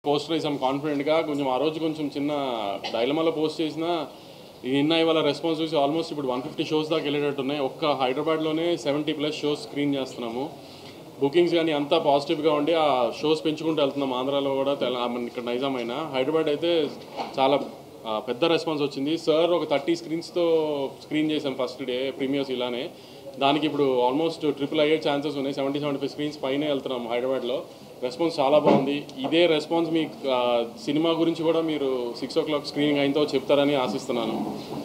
Post వేసాం కాన్ఫిడెంట్గా కొంచెం ఆ రోజు కొంచెం చిన్న డైలమాలో పోస్ట్ చేసిన నిన్న ఇవాళ రెస్పాన్స్ చూసి ఆల్మోస్ట్ ఇప్పుడు వన్ ఫిఫ్టీ షోస్ దాకా వెళ్ళేటట్టు ఉన్నాయి ఒక్క హైదరాబాద్లోనే సెవెంటీ ప్లస్ షోస్ స్క్రీన్ చేస్తున్నాము బుకింగ్స్ కానీ అంతా పాజిటివ్గా ఉండి ఆ షోస్ పెంచుకుంటూ వెళ్తున్నాం ఆంధ్రాలో కూడా తెల మన ఇక్కడ నైజాం అయినా హైదరాబాద్ అయితే చాలా ఆ, పెద్ద రెస్పాన్స్ వచ్చింది సార్ ఒక థర్టీ స్క్రీన్స్తో స్క్రీన్ చేసాం ఫస్ట్ డే ప్రీమియర్స్ ఇలానే దానికి ఇప్పుడు ఆల్మోస్ట్ ట్రిపుల్ అయ్యే ఛాన్సెస్ ఉన్నాయి సెవెంటీ సెవెంటీ ఫైవ్ స్క్రీన్స్ పైనే వెళ్తున్నాం హైదరాబాద్లో రెస్పాన్స్ చాలా బాగుంది ఇదే రెస్పాన్స్ మీ ఆ, సినిమా గురించి కూడా మీరు సిక్స్ ఓ క్లాక్ స్క్రీనింగ్ అయినతో చెప్తారని ఆశిస్తున్నాను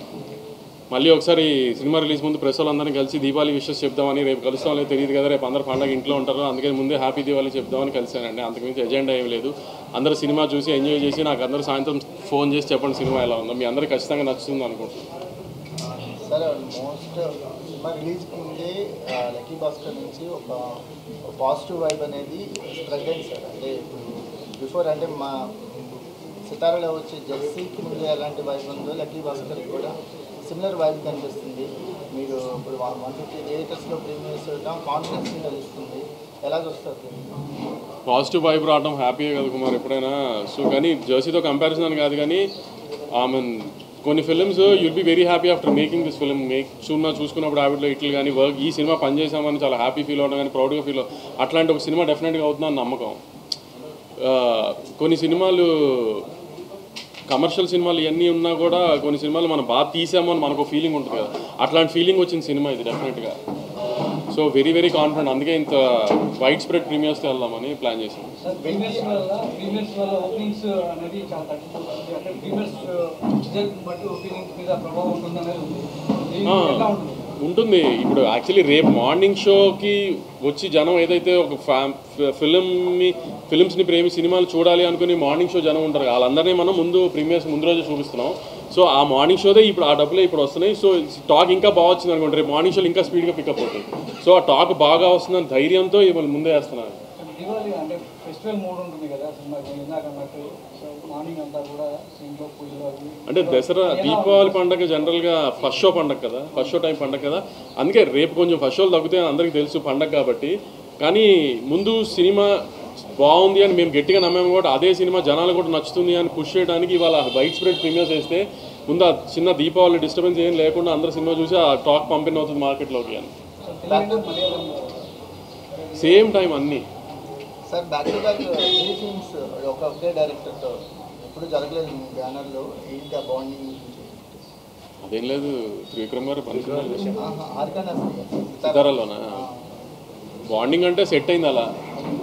మళ్ళీ ఒకసారి సినిమా రిలీజ్ ముందు ప్రెస్ వాళ్ళందరినీ కలిసి దీపావళి విషెస్ చెప్దామని రేపు కలుస్తాం లేదు తెలియదు కదా రేపు అందరు పండగ ఇంట్లో ఉంటారు అందుకని ముందే హ్యాపీ దీపావళి చెప్దామని కలిసానండి అంతకుమించి ఎజెండా ఏం లేదు అందరూ సినిమా చూసి ఎంజాయ్ చేసి నాకు అందరూ సాయంత్రం ఫోన్ చేసి చెప్పండి సినిమా ఎలా ఉందో మీ అందరికీ ఖచ్చితంగా నచ్చుతుంది అనుకుంటున్నాను సార్ మోస్ట్ సినిమా రిలీజ్కి ముందే ఆ, లక్కీ భాస్కర్ నుంచి ఒక పాజిటివ్ వైబ్ అనేది స్ప్రెడ్ అయింది సార్ అంటే ఇప్పుడు బిఫోర్ అంటే మా సితారాలో వచ్చే జెర్సీకి ముందు ఎలాంటి వైబ్ ఉందో లక్కీ భాస్కర్కి కూడా సిమిలర్ వైబ్ కనిపిస్తుంది మీరు ఇప్పుడు వన్ ఫిఫ్టీ థియేటర్స్లో ప్రీమియర్స్ చూడటం కాన్ఫిడెన్స్ తెలుస్తుంది ఎలా చూస్తారు దీన్ని? పాజిటివ్ వైబ్ రావడం హ్యాపీయే కదా కుమార్ ఎప్పుడైనా సో కానీ జర్సీతో కంపారిజన్ అని కాదు కానీ ఐ మీన్ కొన్ని films you'll be very happy after making this film make cinema చూసుకున్నప్పుడు హ్యాబిట్లో ఇట్లు కానీ వర్క్ ఈ సినిమా పనిచేసామని చాలా హ్యాపీ ఫీల్ అవడం కానీ ప్రౌడ్గా ఫీల్ అట్లాంటి ఒక సినిమా డెఫినెట్గా అవుతుందని నమ్మకం ఆ, కొన్ని సినిమాలు కమర్షియల్ సినిమాలు ఇవన్నీ ఉన్నా కూడా కొన్ని సినిమాలు మనం బాగా తీసామో అని మనకు ఫీలింగ్ ఉంటుంది కదా అట్లాంటి ఫీలింగ్ వచ్చిన సినిమా ఇది డెఫినెట్గా సో వెరీ వెరీ కాన్ఫిడెంట్ అందుకే ఇంత వైడ్ స్ప్రెడ్ ప్రీమియర్స్కి వెళ్దామని ప్లాన్ చేసాం సార్ ప్రీమియర్స్ వల్ల ప్రీమియర్స్ వల్ల ఓపెనింగ్స్ అనేది చాలా తగ్గిపోతుంది అంటే ప్రీమియర్స్ రిజల్ట్ బట్టి ఓపెనింగ్స్ మీద ప్రభావం ఉంటుంది అనేది ఉంది దీనికి ఆ, ఎలా ఉంటుంది ఉంటుంది ఇప్పుడు యాక్చువల్లీ రేపు మార్నింగ్ షోకి వచ్చి జనం ఏదైతే ఒక ఫ్యామ్ ఫిలింని ఫిలిమ్స్ని ప్రేమి సినిమాలు చూడాలి అనుకుని మార్నింగ్ షో జనం ఉంటారు కదా, వాళ్ళందరినీ మనం ముందు ప్రీమియర్స్ ముందు రోజు చూపిస్తున్నాం సో ఆ మార్నింగ్ షోదే ఇప్పుడు ఆ డబ్బులే ఇప్పుడు వస్తున్నాయి సో టాక్ ఇంకా బాగా వచ్చింది అనుకోండి రేపు మార్నింగ్ షోలు ఇంకా స్పీడ్గా పికప్ అవుతుంది సో ఆ టాక్ బాగా వస్తుందని ధైర్యంతో ఇవాళ ముందే వేస్తున్నాను దీపావళి అంటే ఫెస్టివల్ మూడ్ ఉంటుంది కదా సినిమాకి ఇందాక అన్నట్టు సో మార్నింగ్ అంతా కూడా సీన్లో పూజలు అవి అంటే దసరా దీపావళి పండగ జనరల్గా ఫస్ట్ షో పండగ కదా ఫస్ట్ షో టైం పండగ కదా అందుకే రేపు కొంచెం ఫస్ట్ షోలు తగ్గుతాయని అందరికీ తెలుసు పండగ కాబట్టి కానీ ముందు సినిమా బాగుంది అని మేము గట్టిగా నమ్మాము కూడా అదే సినిమా జనాలు కూడా నచ్చుతుంది అని పుష్ చేయడానికి ఇవాళ వైట్ స్ప్రెడ్ ప్రీమియర్స్ వేస్తే ముందు ఆ చిన్న దీపావళి డిస్టర్బెన్స్ ఏం లేకుండా అందరూ సినిమా చూసి ఆ టాక్ పంపిణీ అవుతుంది మార్కెట్లోకి అని సో తెలుగు మలయాళంలో సేమ్ టైం అన్నీ sir back to back three films ఒక ఒకే డైరెక్టర్తో ఎప్పుడు జరగలేదు మీ బ్యానర్లో ఏంటి ఆ బాండింగ్ గురించి అదేం లేదు త్రివిక్రమ్ గారు పని ఆర్కానా సితారాలోనా బాండింగ్ అంటే సెట్ అయింది అలా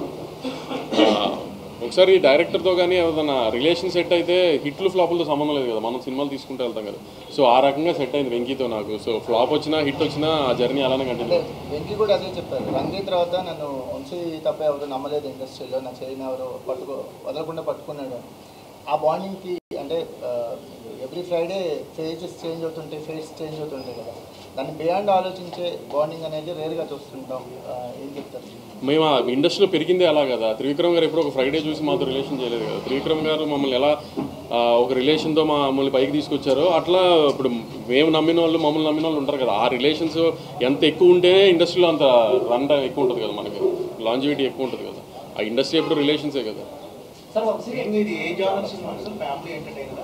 ఆ, ఒకసారి డైరెక్టర్తో కానీ ఏదైనా రిలేషన్ సెట్ అయితే హిట్లు ఫ్లాపులతో సంబంధం లేదు కదా మనం సినిమాలు తీసుకుంటూ వెళ్తాం కదా సో ఆ రకంగా సెట్ అయింది వెంకీతో నాకు సో ఫ్లాప్ వచ్చినా హిట్ వచ్చినా ఆ జర్నీ అలానే కంటిన్యూ అంటే వెంకీ కూడా అదే చెప్పారు రంగీ తర్వాత నన్ను వంశీ తప్ప ఎవరు నమ్మలేదు ఇండస్ట్రీలో నా చేయని ఎవరు పట్టుకో వదలకుండా పట్టుకున్నాడు అని. ఆ బాండింగ్కి అంటే ఎవ్రీ ఫ్రైడే ఫేజెస్ చేంజ్ అవుతుంటాయి ఫేస్ చేంజ్ అవుతుంటాయి కదా దాన్ని బియాండ్ ఆలోచించే బాండింగ్ అనేది రేర్గా చూస్తుంటాం ఆ, ఏం చెప్తారు మేము ఆ ఇండస్ట్రీలో పెరిగిందే అలా కదా త్రివిక్రమ్ గారు ఎప్పుడు ఒక ఫ్రైడే చూసి మాతో రిలేషన్ చేయలేదు కదా త్రివిక్రమ్ గారు మమ్మల్ని ఎలా ఆ, ఒక రిలేషన్తో మమ్మల్ని పైకి తీసుకొచ్చారో అట్లా ఇప్పుడు మేము నమ్మిన వాళ్ళు మమ్మల్ని నమ్మిన వాళ్ళు ఉంటారు కదా ఆ రిలేషన్స్ ఎంత ఎక్కువ ఉంటేనే ఇండస్ట్రీలో అంత రన్ టైం ఎక్కువ ఉంటుంది కదా మనకి లాంజివిటీ ఎక్కువ ఉంటుంది కదా ఆ ఇండస్ట్రీ ఎప్పుడు రిలేషన్సే కదా ఇది ఏ genre cinema family entertainer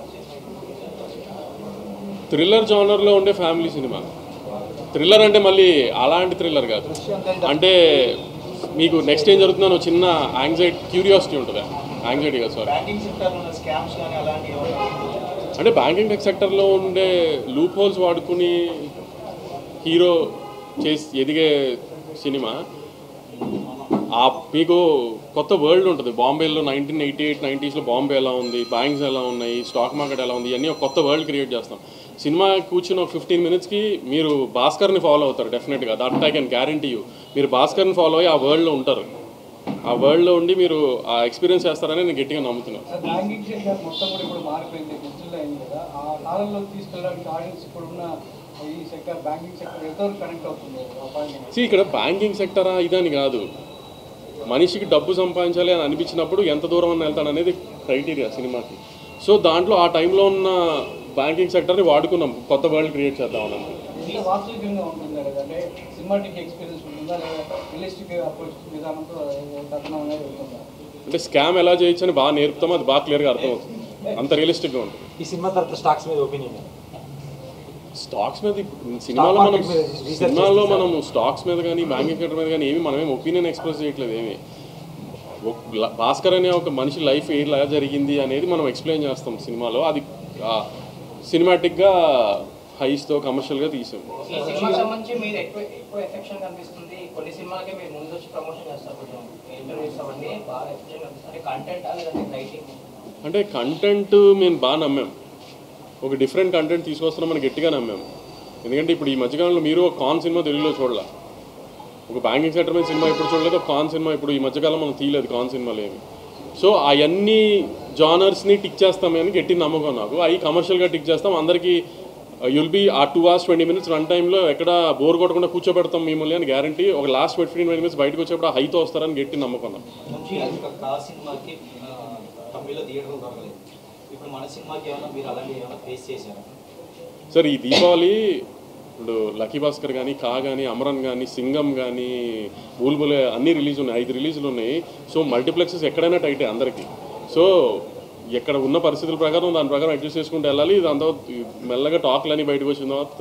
thriller జానర్లో ఉండే ఫ్యామిలీ సినిమా థ్రిల్లర్ అంటే మళ్ళీ అలాంటి థ్రిల్లర్ కాదు అంటే మీకు నెక్స్ట్ ఏం జరుగుతుందో చిన్న యాంగ్జైటీ క్యూరియాసిటీ ఉంటుంది యాంగ్జైటీ కాదు సారీ బ్యాంకింగ్ సెక్టర్లో ఉన్న స్కామ్స్ కానీ అలాంటివి అంటే బ్యాంకింగ్ సెక్టర్లో ఉండే లూప్ హోల్స్ వాడుకుని హీరో చేసి ఎదిగే సినిమా ఆ మీకు కొత్త వరల్డ్ ఉంటుంది బాంబేలో నైన్టీన్ ఎయిటీ ఎయిట్ నైంటీస్లో బాంబే ఎలా ఉంది బ్యాంక్స్ ఎలా ఉన్నాయి స్టాక్ మార్కెట్ ఎలా ఉంది ఇవన్నీ ఒక కొత్త వరల్డ్ క్రియేట్ చేస్తాం సినిమా కూర్చుని ఒక ఫిఫ్టీన్ మినిట్స్కి మీరు భాస్కర్ని ఫాలో అవుతారు డెఫినెట్గా that I can guarantee you మీరు భాస్కర్ని ఫాలో అయ్యి ఆ వరల్డ్లో ఉంటారు ఆ వరల్డ్లో ఉండి మీరు ఆ ఎక్స్పీరియన్స్ చేస్తారని నేను గట్టిగా నమ్ముతున్నాను సార్ బ్యాంకింగ్ సెక్టర్ మొత్తం కూడా ఇప్పుడు మారిపోయింది డిజిటల్ అయింది కదా ఆ కాలంలో తీసుకెళ్ళడానికి ఆడియన్స్ ఇప్పుడున్న ఈ సెక్టర్ బ్యాంకింగ్ సెక్టర్ ఎంతవరకు కనెక్ట్ అవుతుంది ఆ పాయింట్ See, ఇక్కడ బ్యాంకింగ్ సెక్టరా ఇదని కాదు మనిషికి డబ్బు సంపాదించాలి అని అనిపించినప్పుడు ఎంత దూరం అని వెళ్తాడు అనేది క్రైటీరియా సినిమాకి సో దాంట్లో ఆ టైంలో ఉన్న బ్యాంకింగ్ సెక్టర్ని వాడుకున్నాం కొత్త వరల్డ్ క్రియేట్ చేద్దామని ఎంత వాస్తవికంగా ఉంటుందా లేదా అంటే సినిమాటిక్ ఎక్స్పీరియన్స్ ఉంటుందా లేదా రియలిస్టిక్ అప్రోచ్ విధానంతో కథనం అనేది ఉంటుందా అంటే స్కామ్ ఎలా చేయొచ్చు అని బాగా నేర్పుతామో అది బాగా క్లియర్గా అర్థమవుతుంది అంత రియలిస్టిక్గా ఉంటుంది ఈ సినిమా తర్వాత స్టాక్స్ మీద ఒపీనియన్ స్టాక్స్ మీద ఇప్పుడు సినిమాలో మనం market మీద research సినిమాలో చేస్తారా? మనం స్టాక్స్ మీద కానీ బ్యాంకింగ్ సెక్టర్ మీద కానీ ఏమి మనం ఏమి ఒపీనియన్ ఎక్స్ప్రెస్ చేయట్లేదు ఏమి ఒక ల- భాస్కర్ అనే ఒక మనిషి లైఫ్ ఎలా జరిగింది అనేది మనం ఎక్స్ప్లెయిన్ చేస్తాం సినిమాలో అది సినిమాటిక్గా హైస్తో కమర్షియల్గా తీసాం ఈ సినిమాకి సంబంధించి మీరు ఎక్కువ ఎక్కువ ఎఫెక్షన్ కనిపిస్తుంది కొన్ని సినిమాలకే మీరు ముందు వచ్చి ప్రమోషన్ చేస్తారు కొంచెం ఇంటర్వ్యూస్ అవన్నీ బాగా ఎఫెక్షన్ కనిపిస్తుంది కంటెంట్ లేదంటే రైటింగ్ అంటే కంటెంట్ మేము బాగా నమ్మాం ఒక డిఫరెంట్ కంటెంట్ తీసుకొస్తున్నామని గట్టిగా నమ్మాము ఎందుకంటే ఇప్పుడు ఈ మధ్యకాలంలో మీరు ఒక కాన్ సినిమా తెలుగులో చూడాల ఒక బ్యాంకింగ్ సెక్టర్ మీద సినిమా ఇప్పుడు చూడలేదు ఒక కాన్ సినిమా ఇప్పుడు ఈ మధ్యకాలం మనం తీయలేదు కాన్ సినిమాలు ఏమి సో అవన్నీ జానర్స్ని టిక్ చేస్తామని గట్టి నమ్మకం నాకు అవి కమర్షియల్గా టిక్ చేస్తాం అందరికీ యుల్ బి ఆ two hours twenty minutes run టైంలో ఎక్కడ బోర్ కొట్టకుండా కూర్చోబెడతాం మిమ్మల్ని అని గ్యారంటీ ఒక లాస్ట్ ఫిఫ్టీన్ ట్వంటీ మినిట్స్ బయటకు వచ్చేప్పుడు ఆ హైతో వస్తారని గట్టి నమ్మకం నాకు మంచి ఒక కా సినిమాకి ఆ, తమిళ్లో థియేటర్ దొరకలేదు ఇప్పుడు మన సినిమాకి ఏమైనా మీరు అలాంటి ఏమైనా ఫేస్ చేశారా సార్ ఈ దీపావళి ఇప్పుడు లక్కీ భాస్కర్ కానీ కా కానీ అమరన్ కానీ సింగం కానీ బూల్బులే అన్ని రిలీజ్ ఉన్నాయి ఐదు రిలీజులు ఉన్నాయి సో మల్టీప్లెక్సెస్ ఎక్కడైనా టైటే అందరికీ సో ఎక్కడ ఉన్న పరిస్థితుల ప్రకారం దాని ప్రకారం అడ్జస్ట్ చేసుకుంటూ వెళ్ళాలి దాని తర్వాత ఈ మెల్లగా టాక్లు అన్ని బయటకు వచ్చిన తర్వాత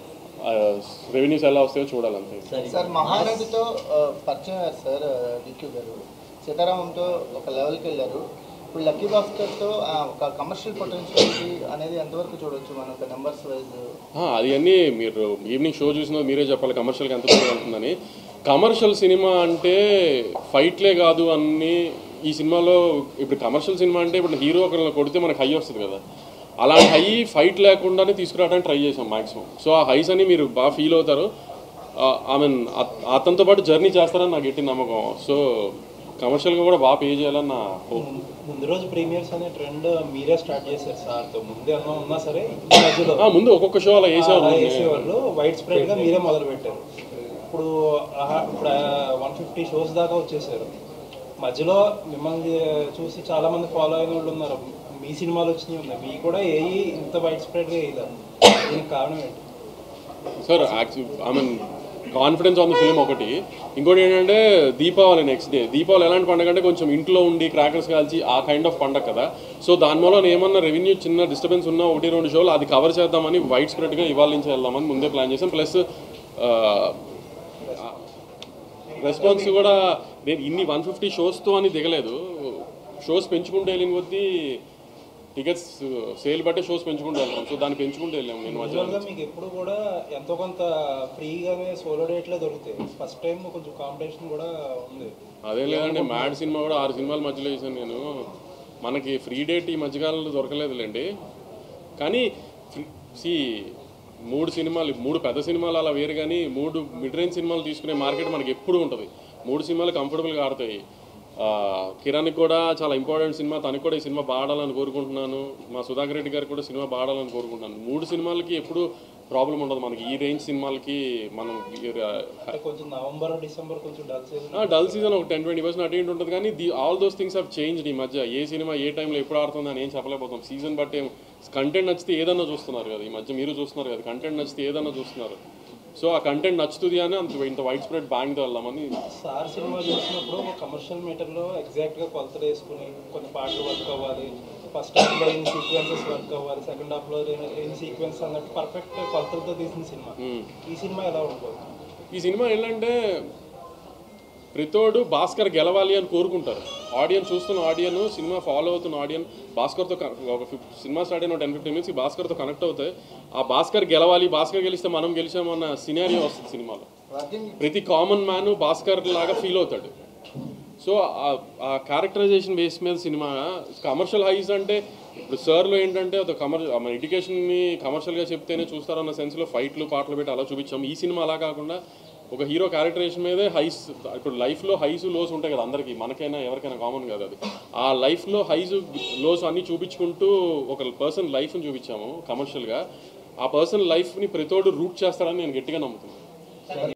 రెవెన్యూస్ ఎలా వస్తాయో చూడాలి అంతే సార్ మహానటితో ఆ, పరిచయం అయ్యారు సార్ డిక్యూ గారు సీతారామంతో ఒక లెవెల్కి వెళ్ళారు ఇప్పుడు లక్కీ భాస్కర్తో ఆ, ఒక కమర్షియల్ పొటెన్షియాలిటీ అనేది ఎంతవరకు చూడొచ్చు మనం ఒక నెంబర్స్ వైజ్ ఆ, అది అన్నీ మీరు ఈవినింగ్ షో చూసినా మీరే చెప్పాలి కమర్షియల్కి ఎంత దూరం వెళ్తుందని కమర్షియల్ సినిమా అంటే ఫైట్లే కాదు అన్ని ఈ సినిమాలో ఇప్పుడు కమర్షియల్ సినిమా అంటే ఇప్పుడు హీరో ఒకరిని కొడితే మనకు హై వస్తుంది కదా అలాంటి హై ఫైట్ లేకుండానే తీసుకురావడానికి ట్రై చేసాం మాక్సిమం సో ఆ హైస్ అని మీరు బాగా ఫీల్ అవుతారు ఐ మీన్ అతనితో పాటు జర్నీ చేస్తారని నాకు గట్టి నమ్మకం సో కమర్షియల్గా కూడా బాగా పే చేయాలని నా హోప్ ముందు రోజు ప్రీమియర్స్ అనే ట్రెండ్ మీరే స్టార్ట్ చేశారు సార్తో ముందే అన్నా ఉన్నా సరే ఈ మధ్యలో ఆ, ముందు ఒక్కొక్క షో అలా అలా వేసేవాళ్ళు వేసేవాళ్ళు వైడ్ స్ప్రెడ్ గా మీరే మొదలు పెట్టారు ఇప్పుడు ఆహా, ఇప్పుడు వన్ ఫిఫ్టీ షోస్ దాకా వచ్చేసారు మధ్యలో మిమ్మల్ని చూసి చాలా మంది ఫాలో అయిన వాళ్ళు ఉన్నారు మీ సినిమాలు వచ్చినాయి ఉన్నాయి మీ కూడా ఏ ఇంత వైడ్ స్ప్రెడ్ గా వేయలేదు దీనికి కారణం ఏంటి sir actual I mean confidence on the film ఒకటి ఇంకోటి ఏంటంటే దీపావళి నెక్స్ట్ డే దీపావళి ఎలాంటి పండగ అంటే కొంచెం ఇంట్లో ఉండి క్రాకర్స్ కాల్చి ఆ కైండ్ ఆఫ్ పండగ కదా సో దాని మూలన ఏమన్నా రెవెన్యూ చిన్న డిస్టర్బెన్స్ ఉన్నా ఒకటి రెండు షోలు అది కవర్ చేద్దామని వైడ్ స్ప్రెడ్గా ఇవాళ నుంచి వెళ్దామని ముందే ప్లాన్ చేసాం ప్లస్ రెస్పాన్స్ కూడా నేను ఇన్ని వన్ ఫిఫ్టీ షోస్తో అని దిగలేదు షోస్ పెంచుకుంటూ వెళ్ళిన కొద్దీ టికెట్స్ సేల్ బట్టే షోస్ పెంచుకుంటూ వెళ్తాం సో దాన్ని పెంచుకుంటూ వెళ్ళాము నేను మధ్యలో యూజువల్గా మీకు ఎప్పుడు కూడా ఎంతో కొంత ఫ్రీగానే సోలో డేట్లే దొరుకుతాయి ఫస్ట్ టైం కొంచెం కాంపిటీషన్ కూడా ఉంది అదే లేదండి మ్యాడ్ సినిమా కూడా ఆరు సినిమాల మధ్యలో చేశాను నేను మనకి ఫ్రీ డేట్ ఈ మధ్యకాలంలో దొరకలేదులేండి కానీ సి మూడు సినిమాలు మూడు పెద్ద సినిమాలు అలా వేరు కానీ మూడు మిడ్ రేంజ్ సినిమాలు తీసుకునే మార్కెట్ మనకి ఎప్పుడు ఉంటుంది మూడు సినిమాలు కంఫర్టబుల్గా ఆడతాయి ఆ, కిరణ్కి కూడా చాలా ఇంపార్టెంట్ సినిమా తనకు కూడా ఈ సినిమా బాడాలని కోరుకుంటున్నాను మా సుధాకర్ రెడ్డి గారికి కూడా సినిమా బాడాలని కోరుకుంటున్నాను మూడు సినిమాలకి ఎప్పుడు ప్రాబ్లం ఉండదు మనకి ఈ రేంజ్ సినిమాలకి మనం అంటే కొంచెం నవంబర్ డిసెంబర్ కొంచెం డల్ సీజన్ డల్ సీజన్ ఒక టెన్ ట్వంటీ పర్సెంట్ అటు ఇటు ఉంటుంది కానీ the all those things have change ఈ మధ్య ఏ సినిమా ఏ టైంలో ఎప్పుడు ఆడుతుంది అని ఏం చెప్పలేకపోతాం సీజన్ బట్టి కంటెంట్ నచ్చితే ఏదన్నా చూస్తున్నారు కదా ఈ మధ్య మీరు చూస్తున్నారు కదా కంటెంట్ నచ్చితే ఏదన్నా చూస్తున్నారు సో ఆ కంటెంట్ నచ్చుతుంది అని అంత ఇంత వైడ్ స్ప్రెడ్ బ్యాంగ్తో వెళ్దామని సార్ సినిమా చూసినప్పుడు ఒక కమర్షియల్ మీటర్లో ఎగ్జాక్ట్గా కొలతలు వేసుకుని కొన్ని పాటలు వర్క్ అవ్వాలి ఫస్ట్ హాఫ్లో ఎన్ని సీక్వెన్సెస్ వర్క్ అవ్వాలి సెకండ్ హాఫ్లో ఎన్ని సీక్వెన్స్ అన్నట్టు పర్ఫెక్ట్ కొలతలతో తీసిన సినిమా ఈ సినిమా ఎలా ఉంటుంది ఈ సినిమా ఏంటంటే ప్రతోడు భాస్కర్ గెలవాలి అని కోరుకుంటారు ఆడియన్స్ చూస్తున్న ఆడియన్ సినిమా ఫాలో అవుతున్న ఆడియన్ భాస్కర్తో కన- ఒక ఫిఫ్ సినిమా స్టార్ట్ అయిన టెన్ ఫిఫ్టీన్ మినిట్స్ భాస్కర్తో కనెక్ట్ అవుతాయి ఆ భాస్కర్ గెలవాలి భాస్కర్ గెలిస్తే మనం గెలిచామన్న సినారియో వస్తుంది సినిమాలో వర్కింగ్ ప్రతి కామన్ మ్యాన్ భాస్కర్ లాగా ఫీల్ అవుతాడు సో ఆ- ఆ క్యారెక్టరైజేషన్ బేస్ మీద సినిమా కమర్షియల్ హైస్ అంటే ఇప్పుడు సార్లో ఏంటంటే ఒక కమర్ మన ఎడ్యుకేషన్ని కమర్షియల్గా చెప్తేనే చూస్తారన్న సెన్స్లో ఫైట్లు పాటలు పెట్టి అలా చూపించాం ఈ సినిమా అలా కాకుండా ఒక హీరో క్యారెక్టరైజేషన్ మీదే హైస్ ఇప్పుడు లైఫ్లో హైస్ లోస్ ఉంటాయి కదా అందరికీ మనకైనా ఎవరికైనా కామన్ కదా అది ఆ లైఫ్లో హైస్ లోస్ అన్నీ చూపించుకుంటూ ఒక పర్సన్ లైఫ్ని చూపించాము కమర్షియల్గా ఆ పర్సన్ లైఫ్ని ప్రతోడు రూట్ చేస్తాడని నేను గట్టిగా నమ్ముతున్నాను